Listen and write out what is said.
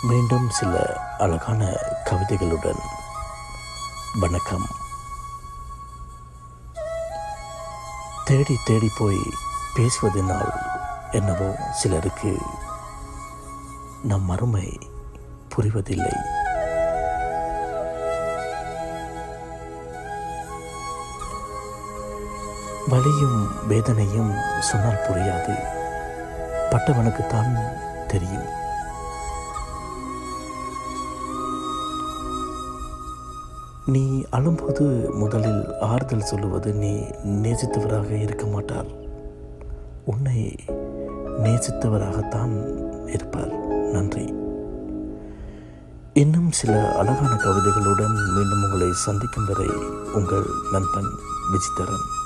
மீண்டும் சில அழகான கவிதைகளுடன் வணக்கம் தேடி தேடி போய் பேசுவதனால் என்னவோ சிலருக்கு நம் அருமை புரிவதில்லை வலியும் வேதனையும் சொன்னால் புரியாது பட்டவனுக்குத்தான் தெரியும் நீ அழும்போது முதலில் ஆறுதல் சொல்லுவது நீ நேசித்தவராக இருக்க மாட்டார் உன்னை நேசித்தவராகத்தான் இருப்பார் நன்றி இன்னும் சில அழகான கவிதைகளுடன் மீண்டும் உங்களை சந்திக்கும் வரை உங்கள் நண்பன் விஜிதரன்